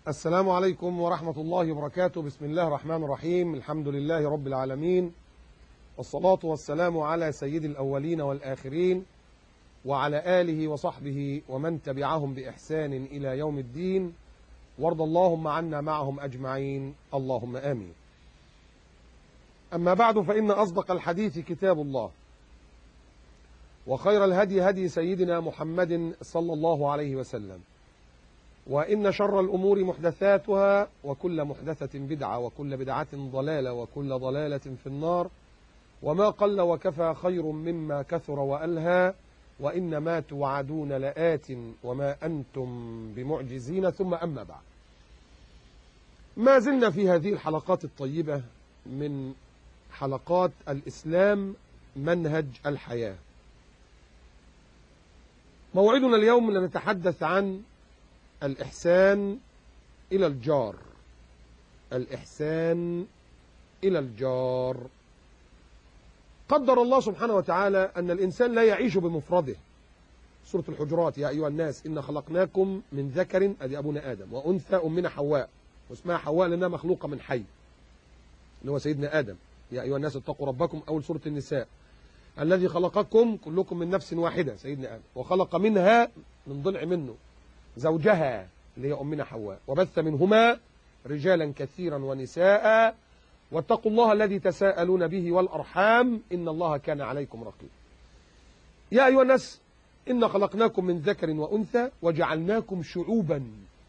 السلام عليكم ورحمة الله وبركاته بسم الله الرحمن الرحيم الحمد لله رب العالمين والصلاة والسلام على سيد الأولين والآخرين وعلى آله وصحبه ومن تبعهم بإحسان إلى يوم الدين وارض اللهم عنا معهم أجمعين اللهم آمين أما بعد فإن أصدق الحديث كتاب الله وخير الهدي هدي سيدنا محمد صلى الله عليه وسلم وإن شر الأمور محدثاتها وكل محدثة بدعة وكل بدعة ضلالة وكل ضلالة في النار وما قل وكفى خير مما كثر وألهى وإن ما توعدون لآت وما أنتم بمعجزين ثم أما بعد ما زلنا في هذه الحلقات الطيبة من حلقات الإسلام منهج الحياة موعدنا اليوم لنتحدث عن الإحسان إلى الجار الإحسان إلى الجار قدر الله سبحانه وتعالى أن الإنسان لا يعيش بمفرده سورة الحجرات يا أيها الناس إن خلقناكم من ذكر أدي أبونا آدم وأنثى أمنا حواء واسمها حواء لأنها مخلوقة من حي اللي هو سيدنا آدم يا أيها الناس اتقوا ربكم أول سورة النساء الذي خلقكم كلكم من نفس واحدة سيدنا آدم وخلق منها من ضلع منه زوجها اللي هي أمنا حواء وبث منهما رجالا كثيرا ونساء واتقوا الله الذي تساءلون به والأرحام إن الله كان عليكم رقيبا يا أيها الناس إن خلقناكم من ذكر وأنثى وجعلناكم شعوبا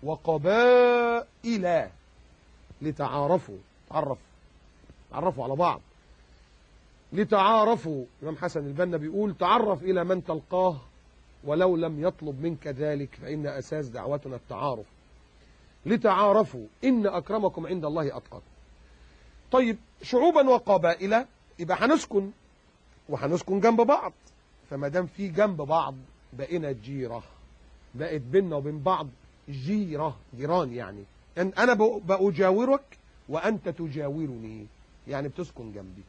وقبائل لتعارفوا تعرف تعرفوا على بعض لتعارفوا الإمام حسن البنا بيقول تعرف إلى من تلقاه ولو لم يطلب منك ذلك فإن أساس دعوتنا التعارف لتعارفوا إن أكرمكم عند الله أتقاكم طيب شعوبا وقبائل يبقى هنسكن وهنسكن جنب بعض فما دام في جنب بعض بقينا جيرة بقت بيننا وبين بعض جيرة جيران يعني أن أنا بأجاورك وأنت تجاورني يعني بتسكن جنبي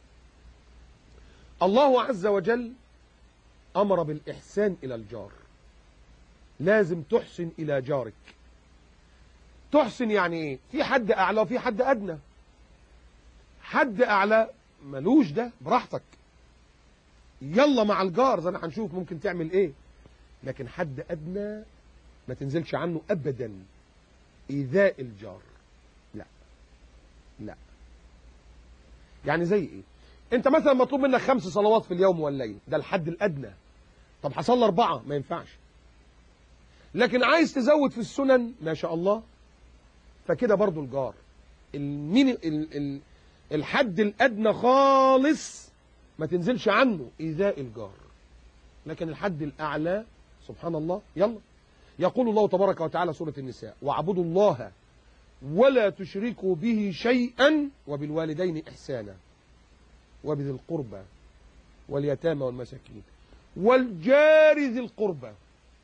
الله عز وجل أمر بالإحسان إلى الجار لازم تحسن إلى جارك تحسن يعني إيه في حد أعلى وفي حد أدنى حد أعلى ملوش ده براحتك يلا مع الجار زي ما هنشوف ممكن تعمل إيه لكن حد أدنى ما تنزلش عنه أبدا إيذاء الجار لا لا يعني زي إيه انت مثلا مطلوب منك خمس صلوات في اليوم والليل ده الحد الادنى طب هصلي اربعه ما ينفعش لكن عايز تزود في السنن ما شاء الله فكده برضو الجار المين ال ال الحد الادنى خالص ما تنزلش عنه ايذاء الجار لكن الحد الاعلى سبحان الله يلا يقول الله تبارك وتعالى سوره النساء واعبدوا الله ولا تشركوا به شيئا وبالوالدين احسانا وبذي القربى واليتامى والمساكين والجار ذي القربى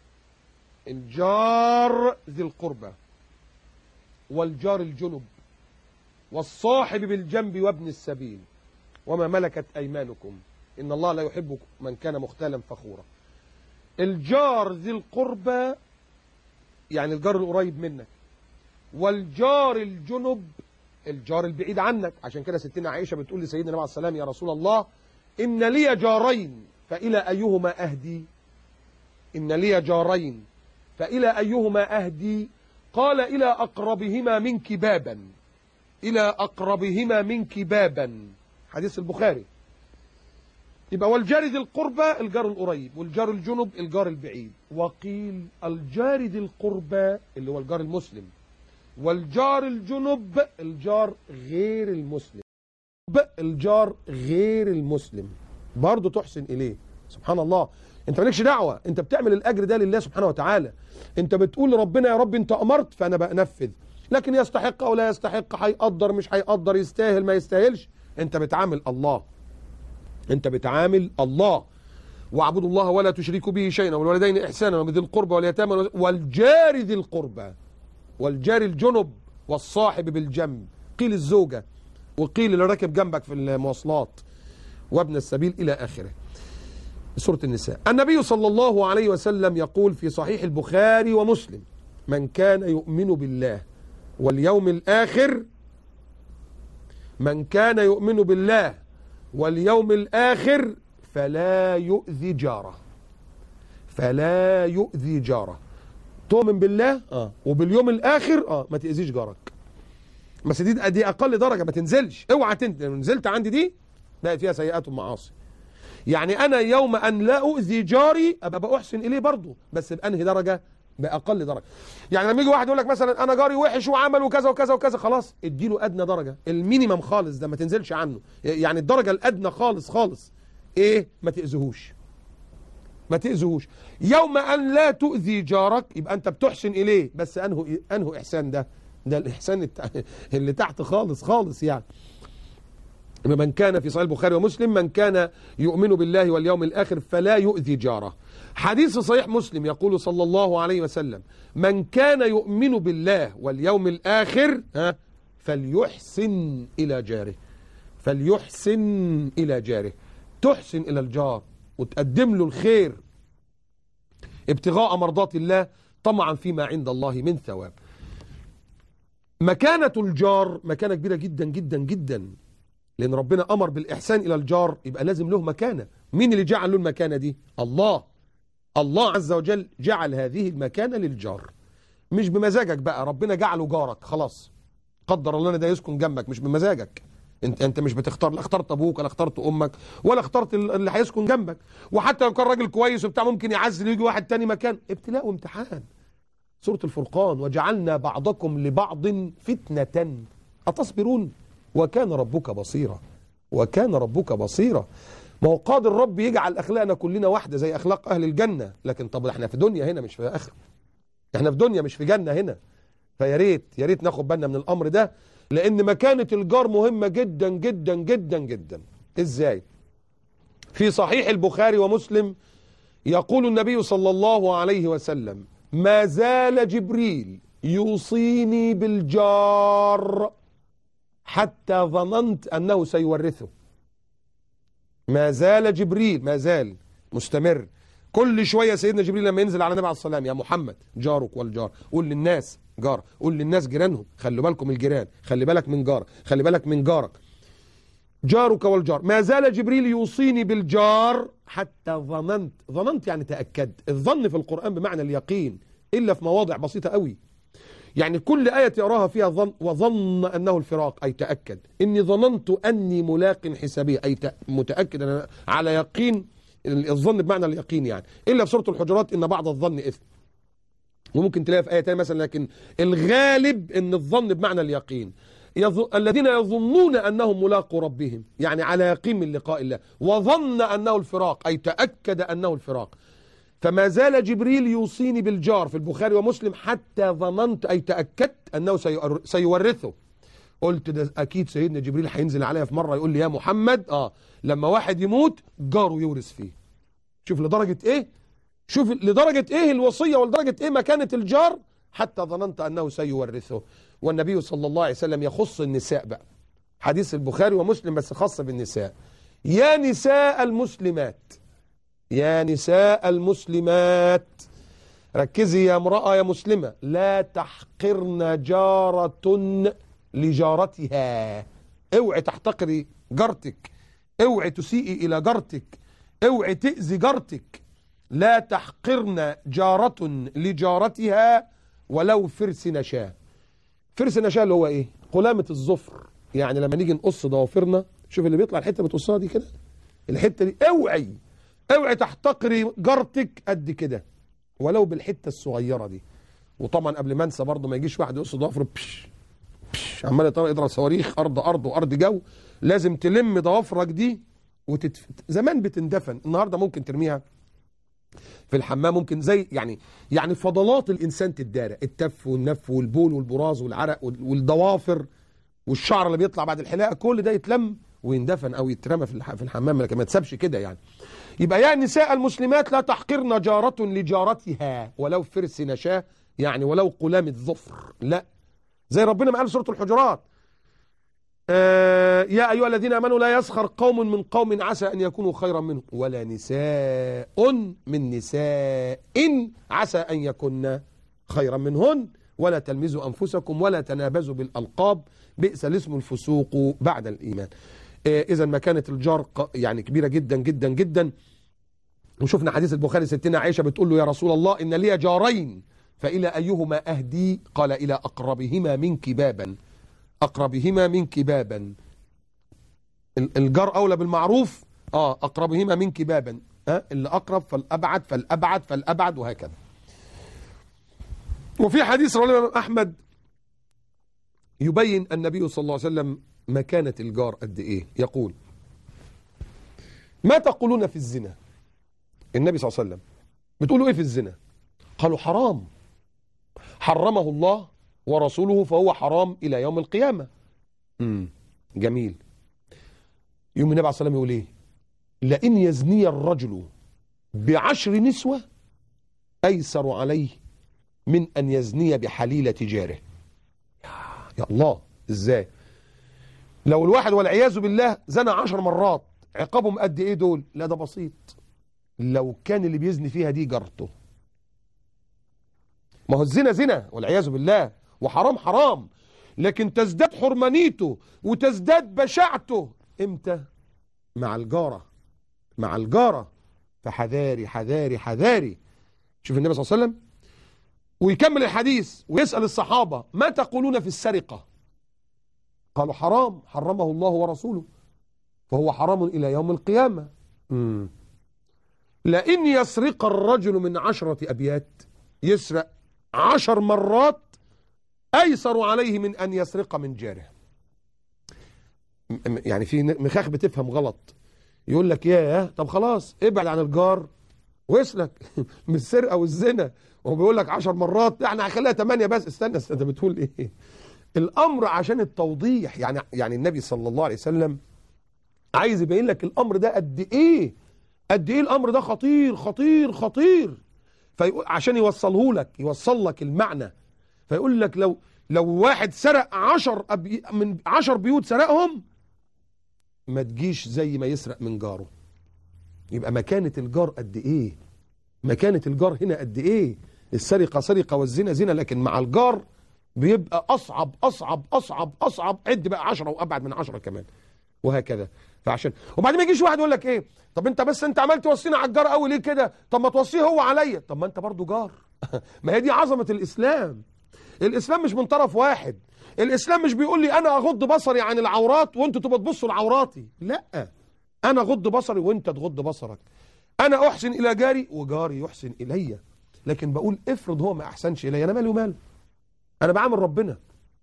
الجار ذي القربى والجار الجنب والصاحب بالجنب وابن السبيل وما ملكت أيمانكم إن الله لا يحب من كان مختالا فخورا الجار ذي القربى يعني الجار القريب منك والجار الجنب الجار البعيد عنك عشان كده ستنا عائشة بتقول لسيدنا النبي عليه السلام يا رسول الله إن لي جارين فإلى أيهما أهدي إن لي جارين فإلى أيهما أهدي قال إلى أقربهما منك بابا إلى أقربهما منك بابا حديث البخاري يبقى والجار ذي القربى الجار القريب والجار الجنب الجار البعيد وقيل الجار ذي القربى اللي هو الجار المسلم والجار الجنب الجار غير المسلم الجار غير المسلم برضه تحسن إليه سبحان الله انت مالكش دعوة انت بتعمل الأجر ده لله سبحانه وتعالى انت بتقول لربنا يا رب انت أمرت فأنا بنفذ لكن يستحق أو لا يستحق هيقدر مش هيقدر يستاهل ما يستاهلش انت بتعامل الله انت بتعامل الله واعبدوا الله ولا تشركوا به شيئا والوالدين إحسانا وبذي القربى واليتامى والجار ذي القربى والجار الجنب والصاحب بالجنب قيل الزوجة وقيل اللي راكب جنبك في المواصلات وابن السبيل إلى آخره سورة النساء النبي صلى الله عليه وسلم يقول في صحيح البخاري ومسلم من كان يؤمن بالله واليوم الآخر من كان يؤمن بالله واليوم الآخر فلا يؤذي جاره فلا يؤذي جاره تؤمن بالله اه وباليوم الآخر اه ما تأذيش جارك بس دي دي أقل درجة ما تنزلش اوعى تنزل لو نزلت عندي دي لا فيها سيئات ومعاصي يعني أنا يوم أن لا أؤذي جاري أبقى بأحسن إليه برضه بس بأنهي درجة بأقل درجة يعني لما يجي واحد يقول لك مثلا أنا جاري وحش وعمل وكذا وكذا وكذا خلاص اديله أدنى درجة المينيمم خالص ده ما تنزلش عنه يعني الدرجة الأدنى خالص خالص إيه ما تأذيهوش ما تأذيهوش يوم أن لا تؤذي جارك يبقى أنت بتحسن إليه بس أنه أنه إحسان ده ده الإحسان الت- اللي تحت خالص خالص يعني من كان في صحيح البخاري ومسلم من كان يؤمن بالله واليوم الآخر فلا يؤذي جاره حديث صحيح مسلم يقول صلى الله عليه وسلم من كان يؤمن بالله واليوم الآخر ها فليحسن إلى جاره فليحسن إلى جاره تحسن إلى الجار وتقدم له الخير ابتغاء مرضات الله طمعا فيما عند الله من ثواب مكانة الجار مكانة كبيرة جدا جدا جدا لأن ربنا أمر بالإحسان إلى الجار يبقى لازم له مكانة مين اللي جعل له المكانة دي الله الله عز وجل جعل هذه المكانة للجار مش بمزاجك بقى ربنا جعله جارك خلاص قدر الله ان ده يسكن جنبك مش بمزاجك انت انت مش بتختار لا اخترت ابوك ولا اخترت امك ولا اخترت ال- اللي هيسكن جنبك وحتى لو كان راجل كويس وبتاع ممكن يعزل ويجي واحد تاني مكان ابتلاء وامتحان سورة الفرقان وجعلنا بعضكم لبعض فتنة أتصبرون وكان ربك بصيرا وكان ربك بصيرا ما هو قادر رب يجعل أخلاقنا كلنا واحدة زي أخلاق أهل الجنة لكن طب احنا في دنيا هنا مش في آخرة احنا في دنيا مش في جنة هنا فيا ريت يا ريت ناخد بالنا من الأمر ده لأن مكانة الجار مهمة جدا جدا جدا جدا إزاي في صحيح البخاري ومسلم يقول النبي صلى الله عليه وسلم ما زال جبريل يوصيني بالجار حتى ظننت أنه سيورثه ما زال جبريل ما زال مستمر كل شوية سيدنا جبريل لما ينزل على النبي عليه الصلاة والسلام يا محمد جارك والجار قول للناس جار قول للناس جيرانهم خلوا بالكم الجيران خلي بالك من جارك خلي بالك من جارك جارك والجار ما زال جبريل يوصيني بالجار حتى ظننت ظننت يعني تأكدت الظن في القرآن بمعنى اليقين إلا في مواضع بسيطة قوي يعني كل آية يراها فيها ظن وظن أنه الفراق أي تأكد إني ظننت أني ملاق حسابي أي ت- متأكد أنا على يقين الظن بمعنى اليقين يعني إلا في سورة الحجرات إن بعض الظن إثم وممكن تلاقي في آية تانية مثلا لكن الغالب إن الظن بمعنى اليقين يظ... الذين يظنون أنهم ملاقوا ربهم يعني على يقين من لقاء الله وظن أنه الفراق أي تأكد أنه الفراق فما زال جبريل يوصيني بالجار في البخاري ومسلم حتى ظننت أي تأكدت أنه سيور- سيورثه قلت ده أكيد سيدنا جبريل هينزل عليا في مرة يقول لي يا محمد آه لما واحد يموت جاره يورث فيه شوف لدرجة إيه شوف لدرجة إيه الوصية ولدرجة إيه مكانة الجار حتى ظننت أنه سيورثه والنبي صلى الله عليه وسلم يخص النساء بقى حديث البخاري ومسلم بس خاص بالنساء يا نساء المسلمات يا نساء المسلمات ركزي يا امرأة يا مسلمة لا تحقرن جارة لجارتها اوعي تحتقري جارتك اوعي تسيئي إلى جارتك اوعي تأذي جارتك لا تحقرن جارة لجارتها ولو فرس نشاه فرس نشاه اللي هو ايه قلامة الظفر يعني لما نيجي نقص ضوافرنا شوف اللي بيطلع الحتة بتقصها دي كده الحتة دي اوعي اوعي تحتقري جارتك قد كده ولو بالحتة الصغيرة دي وطبعا قبل ما انسى برضه ما يجيش واحد يقص ضوافره بش بش عمال يطلع- يضرب صواريخ ارض ارض وارض جو لازم تلم ضوافرك دي وتتف... زمان بتندفن النهارده ممكن ترميها في الحمام ممكن زي يعني يعني فضلات الانسان تتدارى التف والنف والبول والبراز والعرق وال- والضوافر والشعر اللي بيطلع بعد الحلاقه كل ده يتلم ويندفن او يترمى في الح- في الحمام لكن ما تسابش كده يعني يبقى يا نساء المسلمات لا تحقرن جارة لجارتها ولو فرس نشاه يعني ولو قلام الظفر لا زي ربنا ما قال في سورة الحجرات آه يا أيها الذين آمنوا لا يسخر قوم من قوم عسى أن يكونوا خيرا منهم ولا نساء من نساء عسى أن يكن خيرا منهن ولا تلمزوا أنفسكم ولا تنابزوا بالألقاب بئس الاسم الفسوق بعد الإيمان إذا ما كانت الجار ق- يعني كبيرة جدا جدا جدا وشفنا حديث البخاري ستنا عائشة بتقول له يا رسول الله إن لي جارين فإلى أيهما أهدي قال إلى أقربهما منك بابا أقربهما منك بابا ال- الجار أولى بالمعروف آه أقربهما منك بابا آه اللي أقرب فالأبعد فالأبعد فالأبعد وهكذا وفي حديث رواه الإمام أحمد يبين النبي صلى الله عليه وسلم مكانة الجار قد إيه يقول ما تقولون في الزنا النبي صلى الله عليه وسلم بتقولوا إيه في الزنا قالوا حرام حرمه الله ورسوله فهو حرام إلى يوم القيامة امم جميل يوم النبي عليه الصلاة والسلام يقول إيه لئن يزني الرجل بعشر نسوة أيسر عليه من أن يزني بحليلة جاره يا الله إزاي لو الواحد والعياذ بالله زنى عشر مرات عقابهم قد إيه دول لا ده بسيط لو كان اللي بيزني فيها دي جارته ما هو الزنا زنا والعياذ بالله وحرام حرام لكن تزداد حرمانيته وتزداد بشاعته امتى مع الجارة مع الجارة فحذاري حذاري حذاري شوف النبي صلى الله عليه وسلم ويكمل الحديث ويسأل الصحابة ما تقولون في السرقة قالوا حرام حرمه الله ورسوله فهو حرام إلى يوم القيامة مم. لئن يسرق الرجل من عشرة أبيات يسرق عشر مرات أيسر عليه من أن يسرق من جاره م- م- يعني في ن- مخاخ بتفهم غلط يقول لك ياه طب خلاص ابعد عن الجار واسلك من السرقة والزنا وهو بيقول لك عشر مرات لا احنا هنخليها ثمانية بس استنى استنى انت بتقول ايه الامر عشان التوضيح يعني يعني النبي صلى الله عليه وسلم عايز يبين لك الامر ده قد ايه قد ايه الامر ده خطير خطير خطير فيقول عشان يوصله لك يوصل لك المعنى فيقول لك لو لو واحد سرق عشر أبي من عشر بيوت سرقهم ما تجيش زي ما يسرق من جاره يبقى مكانة الجار قد ايه مكانة الجار هنا قد ايه السرقة سرقة والزنا زنا لكن مع الجار بيبقى اصعب اصعب اصعب اصعب عد بقى عشرة وابعد من عشرة كمان وهكذا فعشان وبعدين ما يجيش واحد يقول لك ايه طب انت بس انت عمال توصينا على الجار قوي ليه كده طب ما توصيه هو عليا طب ما انت برضو جار ما هي دي عظمة الاسلام الاسلام مش من طرف واحد الاسلام مش بيقول لي انا اغض بصري عن العورات وانتوا تبقوا تبصوا لعوراتي لا انا اغض بصري وانت تغض بصرك انا احسن الى جاري وجاري يحسن الي لكن بقول افرض هو ما احسنش الي انا مالي وماله انا بعامل ربنا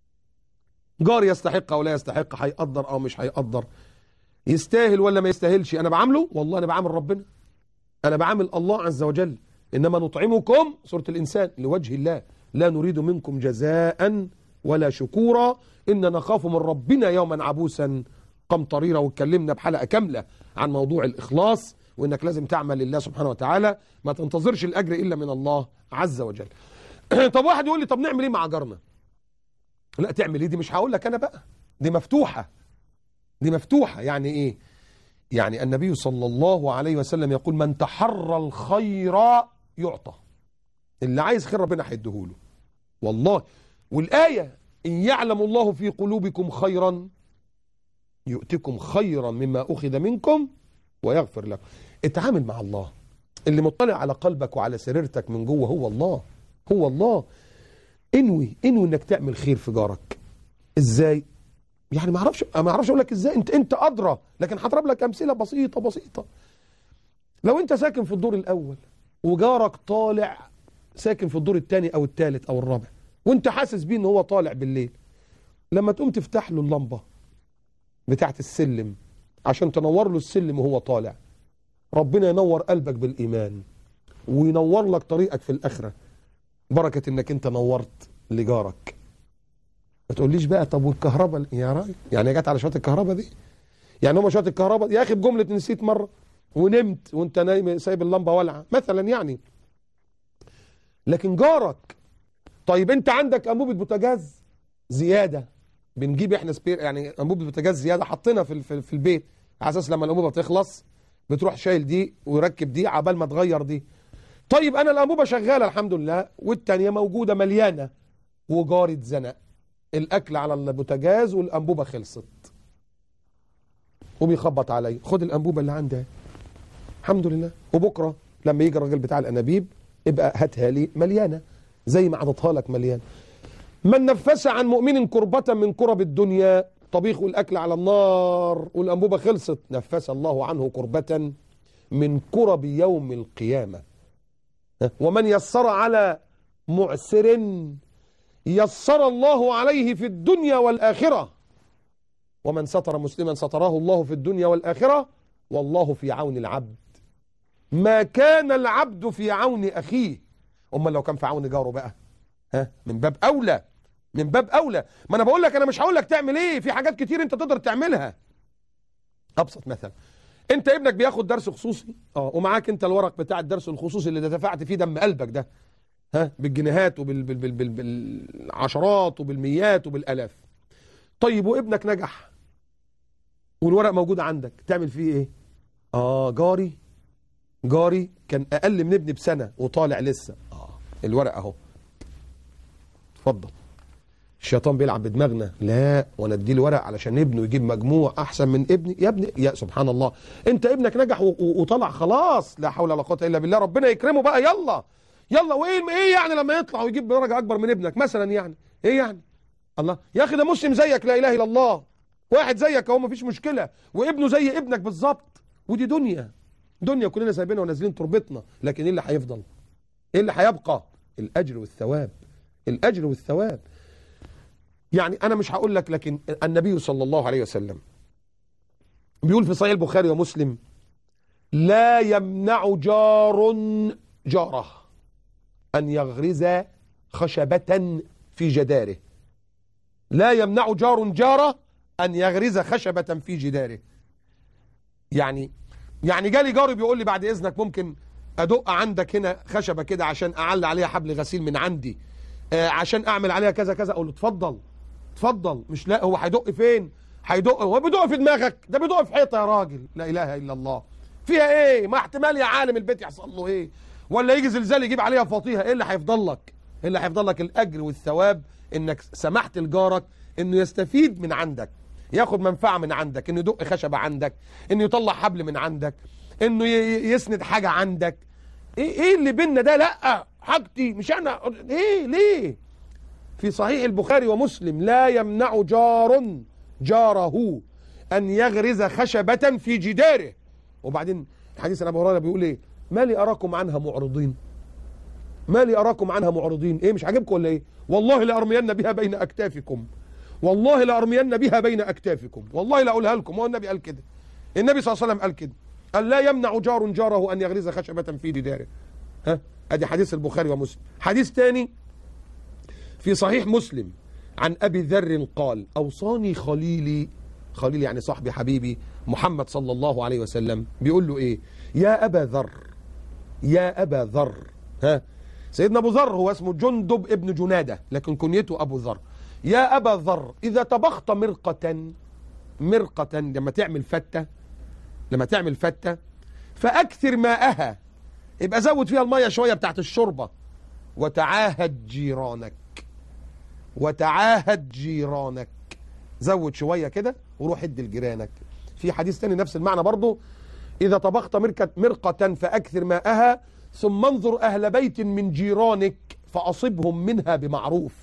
جاري يستحق او لا يستحق هيقدر او مش هيقدر يستاهل ولا ما يستاهلش انا بعامله والله انا بعامل ربنا انا بعامل الله عز وجل انما نطعمكم سوره الانسان لوجه الله لا نريد منكم جزاء ولا شكورا ان نخاف من ربنا يوما عبوسا قمطريرا واتكلمنا بحلقه كامله عن موضوع الاخلاص وانك لازم تعمل لله سبحانه وتعالى ما تنتظرش الاجر الا من الله عز وجل طب واحد يقول لي طب نعمل ايه مع جارنا لا تعمل ايه دي مش هقول لك انا بقى دي مفتوحه دي مفتوحه يعني ايه يعني النبي صلى الله عليه وسلم يقول من تحرى الخير يعطى اللي عايز خير ربنا هيديهوله والله والايه ان يعلم الله في قلوبكم خيرا يؤتكم خيرا مما اخذ منكم ويغفر لكم اتعامل مع الله اللي مطلع على قلبك وعلى سريرتك من جوه هو الله هو الله انوي انوي انك تعمل خير في جارك ازاي يعني ما اعرفش ما اعرفش اقول لك ازاي انت انت ادرى لكن هضرب لك امثله بسيطه بسيطه لو انت ساكن في الدور الاول وجارك طالع ساكن في الدور الثاني او الثالث او الرابع وانت حاسس بيه ان هو طالع بالليل لما تقوم تفتح له اللمبه بتاعت السلم عشان تنور له السلم وهو طالع ربنا ينور قلبك بالايمان وينور لك طريقك في الاخره بركه انك انت نورت لجارك ما تقوليش بقى طب والكهرباء يا راجل يعني جت على شويه الكهرباء دي يعني هم شويه الكهرباء يا اخي بجمله نسيت مره ونمت وانت نايم سايب اللمبه والعه مثلا يعني لكن جارك طيب انت عندك انبوبه بوتاجاز زياده بنجيب احنا سبير يعني انبوبه بوتاجاز زياده حطينا في في, في البيت على اساس لما الانبوبه تخلص بتروح شايل دي ويركب دي عبال ما تغير دي طيب انا الانبوبه شغاله الحمد لله والتانيه موجوده مليانه وجاري اتزنق الاكل على البوتاجاز والانبوبه خلصت وبيخبط عليا خد الانبوبه اللي عندها الحمد لله وبكره لما يجي الراجل بتاع الانابيب ابقى هاتها لي مليانه زي ما عطتها لك مليانه من نفس عن مؤمن كربة من كرب الدنيا طبيخ الأكل على النار والأنبوبة خلصت نفس الله عنه كربة من كرب يوم القيامة ومن يسر على معسر يسر الله عليه في الدنيا والآخرة ومن ستر مسلما ستراه الله في الدنيا والآخرة والله في عون العبد ما كان العبد في عون أخيه أما لو كان في عون جاره بقى ها من باب أولى من باب أولى ما أنا بقول لك أنا مش هقول لك تعمل إيه في حاجات كتير أنت تقدر تعملها أبسط مثلا أنت ابنك بياخد درس خصوصي اه ومعاك أنت الورق بتاع الدرس الخصوصي اللي دفعت فيه دم قلبك ده ها بالجنيهات وبالعشرات وبالميات وبالالاف طيب وابنك نجح والورق موجود عندك تعمل فيه ايه اه جاري جاري كان اقل من ابني بسنه وطالع لسه اه الورق اهو اتفضل الشيطان بيلعب بدماغنا لا وانا ادي ورق علشان ابنه يجيب مجموع احسن من ابني يا ابني يا سبحان الله انت ابنك نجح و- و- وطلع خلاص لا حول ولا قوه الا بالله ربنا يكرمه بقى يلا يلا وايه ايه يعني لما يطلع ويجيب درجه اكبر من ابنك مثلا يعني ايه يعني الله يا اخي ده مسلم زيك لا اله الا الله واحد زيك اهو مفيش مشكله وابنه زي ابنك بالظبط ودي دنيا دنيا كلنا سايبينها ونازلين تربتنا لكن ايه اللي هيفضل ايه اللي هيبقى الاجر والثواب الاجر والثواب يعني انا مش هقول لك لكن النبي صلى الله عليه وسلم بيقول في صحيح البخاري ومسلم لا يمنع جار جاره أن يغرز خشبة في جداره لا يمنع جار جاره أن يغرز خشبة في جداره يعني يعني جالي جاري بيقول لي بعد إذنك ممكن أدق عندك هنا خشبة كده عشان أعلي عليها حبل غسيل من عندي آه عشان أعمل عليها كذا كذا أقول له اتفضل اتفضل مش لا هو هيدق فين هيدق هو بيدق في دماغك ده بيدق في حيطة يا راجل لا إله إلا الله فيها إيه ما احتمال يا عالم البيت يحصل له إيه ولا يجي زلزال يجيب عليها فطيها ايه اللي هيفضل لك ايه اللي هيفضل لك الاجر والثواب انك سمحت لجارك انه يستفيد من عندك ياخد منفعه من عندك انه يدق خشبه عندك انه يطلع حبل من عندك انه ي- يسند حاجه عندك ايه ايه اللي بينا ده لا حاجتي مش انا ايه ليه في صحيح البخاري ومسلم لا يمنع جار جاره ان يغرز خشبه في جداره وبعدين حديث ابو هريره بيقول ايه ما لي اراكم عنها معرضين ما لي اراكم عنها معرضين ايه مش عاجبكم ولا ايه والله لارمين بها بين اكتافكم والله لارمين بها بين اكتافكم والله لا اقولها لكم هو النبي قال كده النبي صلى الله عليه وسلم قال كده قال لا يمنع جار جاره ان يغرز خشبه في جداره ها ادي حديث البخاري ومسلم حديث تاني في صحيح مسلم عن ابي ذر قال اوصاني خليلي خليل يعني صاحبي حبيبي محمد صلى الله عليه وسلم بيقول له ايه يا ابا ذر يا ابا ذر ها سيدنا ابو ذر هو اسمه جندب ابن جناده لكن كنيته ابو ذر يا ابا ذر اذا طبخت مرقه مرقه لما تعمل فته لما تعمل فته فاكثر ماءها يبقى زود فيها الميه شويه بتاعت الشوربه وتعاهد جيرانك وتعاهد جيرانك زود شويه كده وروح ادي لجيرانك في حديث تاني نفس المعنى برضه اذا طبخت مركة مرقه فاكثر ماءها ثم انظر اهل بيت من جيرانك فاصبهم منها بمعروف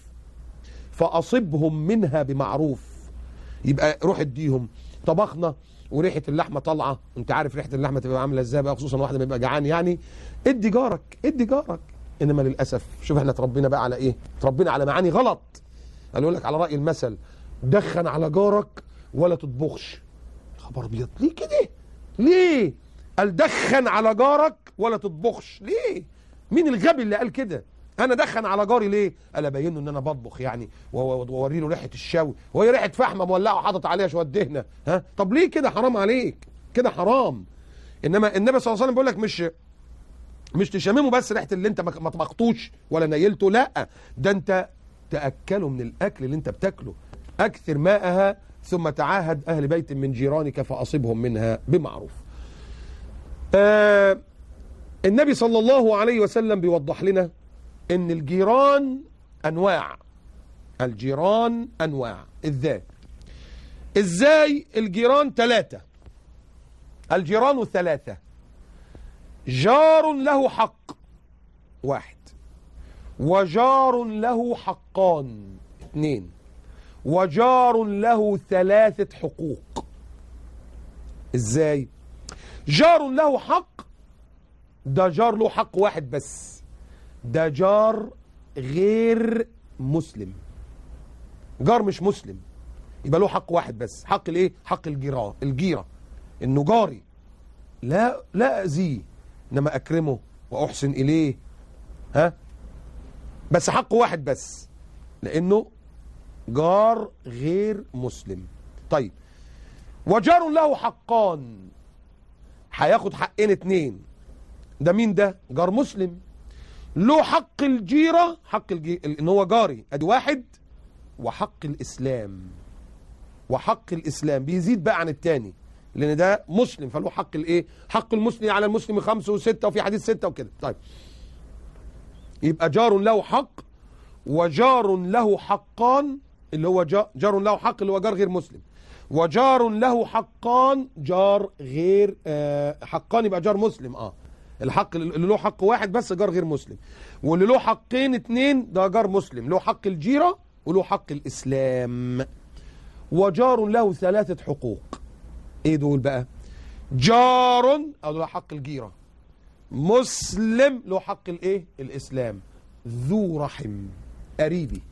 فاصبهم منها بمعروف يبقى روح اديهم طبخنا وريحه اللحمه طالعه انت عارف ريحه اللحمه تبقى عامله ازاي بقى خصوصا واحد بيبقى جعان يعني ادي جارك ادي جارك انما للاسف شوف احنا اتربينا بقى على ايه اتربينا على معاني غلط قالوا يقول لك على راي المثل دخن على جارك ولا تطبخش خبر ابيض ليه كده ليه قال دخن على جارك ولا تطبخش ليه مين الغبي اللي قال كده انا دخن على جاري ليه قال ابين له ان انا بطبخ يعني واوري له ريحه الشوي وهي ريحه فحمه مولعه وحاطط عليها شويه دهنه ها طب ليه كده حرام عليك كده حرام انما النبي صلى الله عليه وسلم بيقول لك مش مش تشممه بس ريحه اللي انت ما طبختوش ولا نيلته لا ده انت تاكله من الاكل اللي انت بتاكله اكثر ماءها ثم تعاهد اهل بيت من جيرانك فاصبهم منها بمعروف آه النبي صلى الله عليه وسلم بيوضح لنا ان الجيران انواع الجيران أنواع ازاي ازاي الجيران ثلاثة الجيران ثلاثة جار له حق واحد وجار له حقان اثنين وجار له ثلاثة حقوق ازاي جار له حق ده جار له حق واحد بس ده جار غير مسلم جار مش مسلم يبقى له حق واحد بس حق الايه حق الجيران الجيره انه جاري لا لا اذيه انما اكرمه واحسن اليه ها بس حق واحد بس لانه جار غير مسلم طيب وجار له حقان هياخد حقين اتنين ده مين ده جار مسلم له حق الجيرة حق الجي... ان هو جاري ادي واحد وحق الاسلام وحق الاسلام بيزيد بقى عن التاني لان ده مسلم فله حق الايه حق المسلم على المسلم خمسة وستة وفي حديث ستة وكده طيب يبقى جار له حق وجار له حقان اللي هو جا- جار له حق اللي هو جار غير مسلم وجار له حقان جار غير آه حقان يبقى جار مسلم اه الحق اللي له حق واحد بس جار غير مسلم واللي له حقين اتنين ده جار مسلم له حق الجيرة وله حق الإسلام وجار له ثلاثة حقوق ايه دول بقى جار او له حق الجيرة مسلم له حق الايه الاسلام ذو رحم قريبي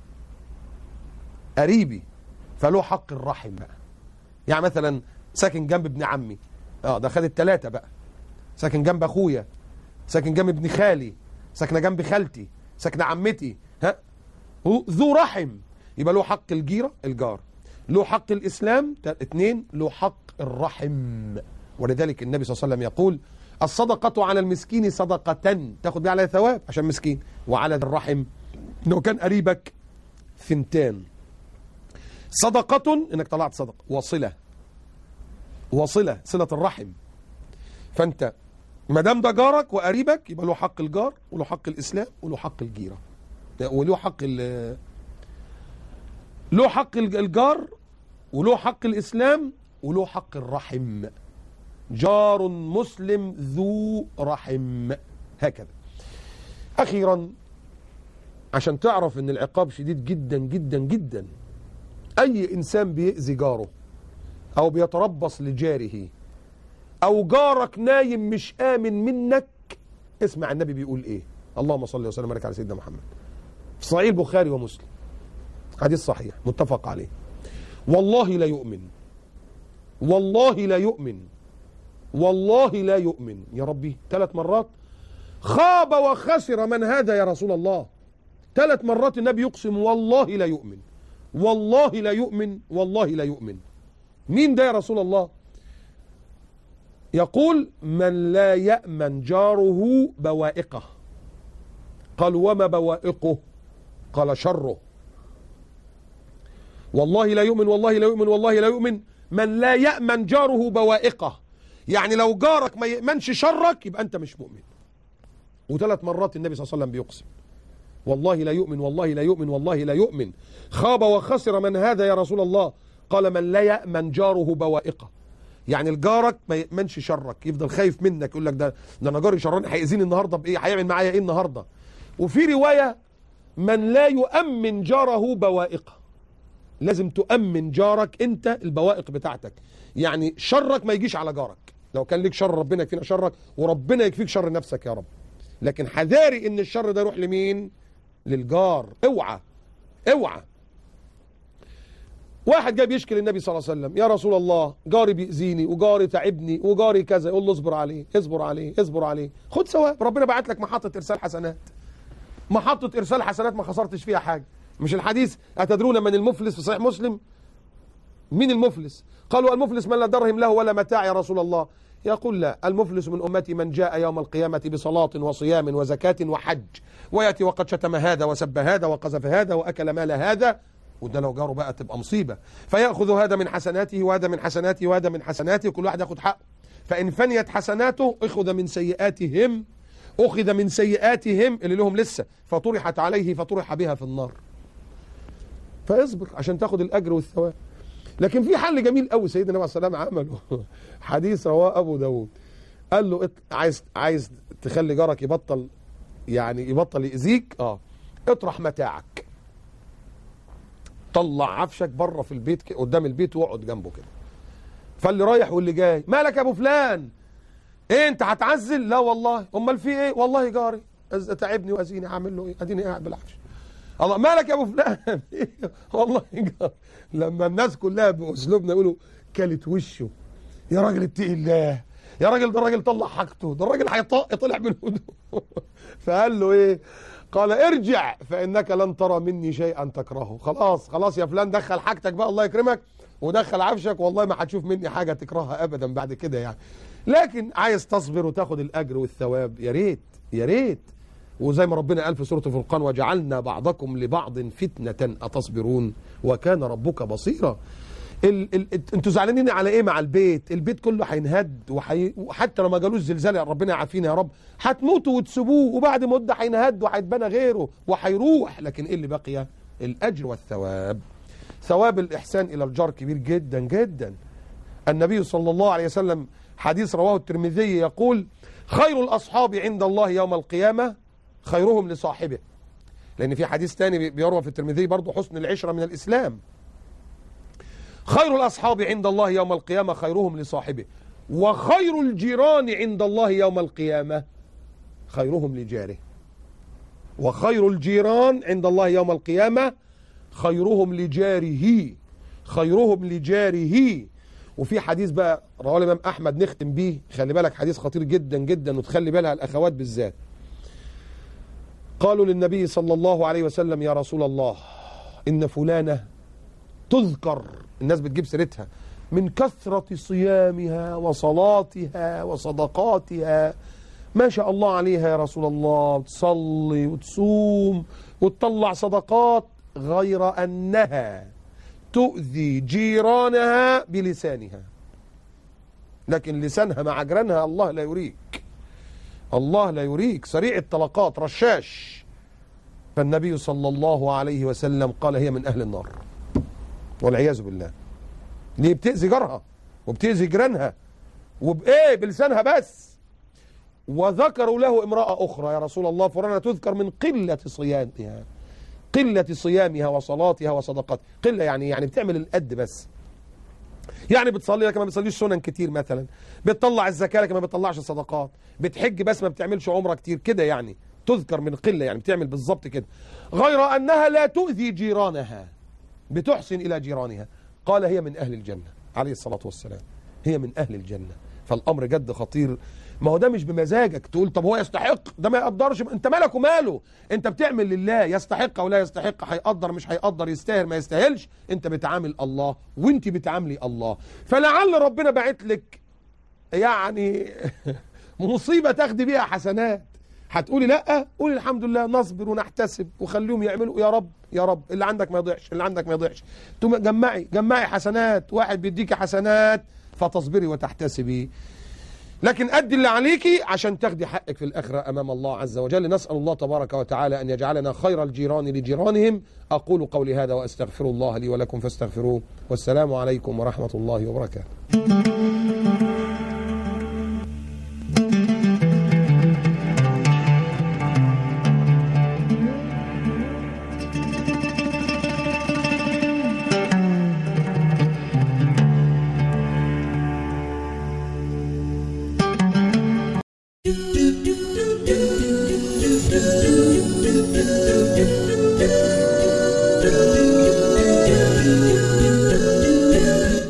قريبي فله حق الرحم بقى يعني مثلا ساكن جنب ابن عمي اه ده خد التلاتة بقى ساكن جنب اخويا ساكن جنب ابن خالي ساكنه جنب خالتي ساكنه عمتي ها هو ذو رحم يبقى له حق الجيرة الجار له حق الإسلام تا- اتنين له حق الرحم ولذلك النبي صلى الله عليه وسلم يقول الصدقة على المسكين صدقة تاخد بيها عليها ثواب عشان مسكين وعلى ذي الرحم لو كان قريبك ثنتان صدقة انك طلعت صدقة وصلة وصلة صلة الرحم فانت ما دام ده جارك وقريبك يبقى له حق الجار وله حق الاسلام وله حق الجيره وله حق ال- له حق الج- الجار وله حق الاسلام وله حق الرحم جار مسلم ذو رحم هكذا اخيرا عشان تعرف ان العقاب شديد جدا جدا جدا اي انسان بيأذي جاره او بيتربص لجاره او جارك نايم مش امن منك اسمع النبي بيقول ايه اللهم صل وسلم وبارك على سيدنا محمد في صحيح البخاري ومسلم حديث صحيح متفق عليه والله لا يؤمن والله لا يؤمن والله لا يؤمن يا ربي ثلاث مرات خاب وخسر من هذا يا رسول الله ثلاث مرات النبي يقسم والله لا يؤمن والله لا يؤمن والله لا يؤمن مين ده يا رسول الله يقول من لا يأمن جاره بوائقه قال وما بوائقه قال شره والله لا يؤمن والله لا يؤمن والله لا يؤمن من لا يأمن جاره بوائقه يعني لو جارك ما يأمنش شرك يبقى أنت مش مؤمن وثلاث مرات النبي صلى الله عليه وسلم بيقسم والله لا يؤمن والله لا يؤمن والله لا يؤمن خاب وخسر من هذا يا رسول الله قال من لا يأمن جاره بوائقه يعني الجارك ما يأمنش شرك يفضل خايف منك يقول لك ده ده انا جاري شراني هيأذيني النهارده بايه هيعمل معايا ايه النهارده وفي روايه من لا يؤمن جاره بوائقه لازم تؤمن جارك انت البوائق بتاعتك يعني شرك ما يجيش على جارك لو كان ليك شر ربنا يكفينا شرك وربنا يكفيك شر نفسك يا رب لكن حذاري ان الشر ده يروح لمين للجار اوعى اوعى واحد جاي بيشكي للنبي صلى الله عليه وسلم يا رسول الله جاري بيأذيني وجاري تعبني وجاري كذا يقول له اصبر عليه اصبر عليه اصبر عليه خد ثواب ربنا بعت لك محطة ارسال حسنات محطة ارسال حسنات ما خسرتش فيها حاجة مش الحديث أتدرون من المفلس في صحيح مسلم مين المفلس قالوا المفلس من لا درهم له ولا متاع يا رسول الله يقول لا المفلس من أمتي من جاء يوم القيامة بصلاة وصيام وزكاة وحج ويأتي وقد شتم هذا وسب هذا وقذف هذا وأكل مال هذا وده لو جاره بقى تبقى مصيبة فيأخذ هذا من حسناته وهذا من حسناته وهذا من حسناته كل واحد ياخد حقه فإن فنيت حسناته أخذ من سيئاتهم أخذ من سيئاتهم اللي لهم لسه فطرحت عليه فطرح بها في النار فاصبر عشان تاخد الاجر والثواب لكن في حل جميل قوي سيدنا النبي عليه السلام عمله حديث رواه ابو داود قال له اط- عايز عايز تخلي جارك يبطل يعني يبطل يأذيك اه اطرح متاعك طلع عفشك بره في البيت كده- قدام البيت واقعد جنبه كده فاللي رايح واللي جاي مالك يا ابو فلان ايه انت هتعزل لا والله امال في ايه والله جاري أز- تعبني واذيني اعمل له ايه اديني قاعد بالعفش الله مالك يا ابو فلان والله جاري لما الناس كلها باسلوبنا يقولوا كلت وشه يا راجل اتقي الله يا راجل ده الراجل طلع حاجته ده الراجل هيطق طلع من هدوء فقال له ايه قال ارجع فانك لن ترى مني شيئا تكرهه خلاص خلاص يا فلان دخل حاجتك بقى الله يكرمك ودخل عفشك والله ما هتشوف مني حاجه تكرهها ابدا بعد كده يعني لكن عايز تصبر وتاخد الاجر والثواب يا ريت يا ريت وزي ما ربنا قال في سوره الفرقان وجعلنا بعضكم لبعض فتنه اتصبرون وكان ربك بصيرا ال ال انتوا زعلانين على ايه مع البيت البيت كله هينهد وحي... وحتى لو ما جالوش زلزال يا ربنا يعافينا يا رب هتموتوا وتسيبوه وبعد مده هينهد وهيتبنى غيره وهيروح لكن ايه اللي بقي الاجر والثواب ثواب الاحسان الى الجار كبير جدا جدا النبي صلى الله عليه وسلم حديث رواه الترمذي يقول خير الاصحاب عند الله يوم القيامه خيرهم لصاحبه لان في حديث تاني بيروى في الترمذي برضه حسن العشره من الاسلام خير الأصحاب عند الله يوم القيامة خيرهم لصاحبه وخير الجيران عند الله يوم القيامة خيرهم لجاره وخير الجيران عند الله يوم القيامة خيرهم لجاره خيرهم لجاره وفي حديث بقى رواه الإمام أحمد نختم بيه خلي بالك حديث خطير جدا جدا وتخلي بالها الأخوات بالذات قالوا للنبي صلى الله عليه وسلم يا رسول الله إن فلانة تذكر الناس بتجيب سيرتها من كثرة صيامها وصلاتها وصدقاتها ما شاء الله عليها يا رسول الله تصلي وتصوم وتطلع صدقات غير أنها تؤذي جيرانها بلسانها لكن لسانها مع جيرانها الله لا يريك الله لا يريك سريع الطلقات رشاش فالنبي صلى الله عليه وسلم قال هي من أهل النار والعياذ بالله ليه بتأذي جارها وبتأذي جيرانها وبإيه بلسانها بس وذكروا له امرأة أخرى يا رسول الله فرانا تذكر من قلة صيامها قلة صيامها وصلاتها وصدقاتها قلة يعني يعني بتعمل القد بس يعني بتصلي لكن ما بتصليش سنن كتير مثلا بتطلع الزكاة لكن ما بتطلعش الصدقات بتحج بس ما بتعملش عمرة كتير كده يعني تذكر من قلة يعني بتعمل بالظبط كده غير أنها لا تؤذي جيرانها بتحسن إلى جيرانها قال هي من أهل الجنة عليه الصلاة والسلام هي من أهل الجنة فالأمر جد خطير ما هو ده مش بمزاجك تقول طب هو يستحق ده ما يقدرش انت مالك وماله انت بتعمل لله يستحق او لا يستحق هيقدر مش هيقدر يستاهل ما يستاهلش انت بتعامل الله وانت بتعاملي الله فلعل ربنا باعت لك يعني مصيبة تاخدي بيها حسنات هتقولي لا قولي الحمد لله نصبر ونحتسب وخليهم يعملوا يا رب يا رب اللي عندك ما يضيعش اللي عندك ما يضيعش تقوم جمعي جمعي حسنات واحد بيديكي حسنات فتصبري وتحتسبي لكن أدي اللي عليكي عشان تاخدي حقك في الآخرة أمام الله عز وجل نسأل الله تبارك وتعالى أن يجعلنا خير الجيران لجيرانهم أقول قولي هذا وأستغفر الله لي ولكم فاستغفروه والسلام عليكم ورحمة الله وبركاته do do do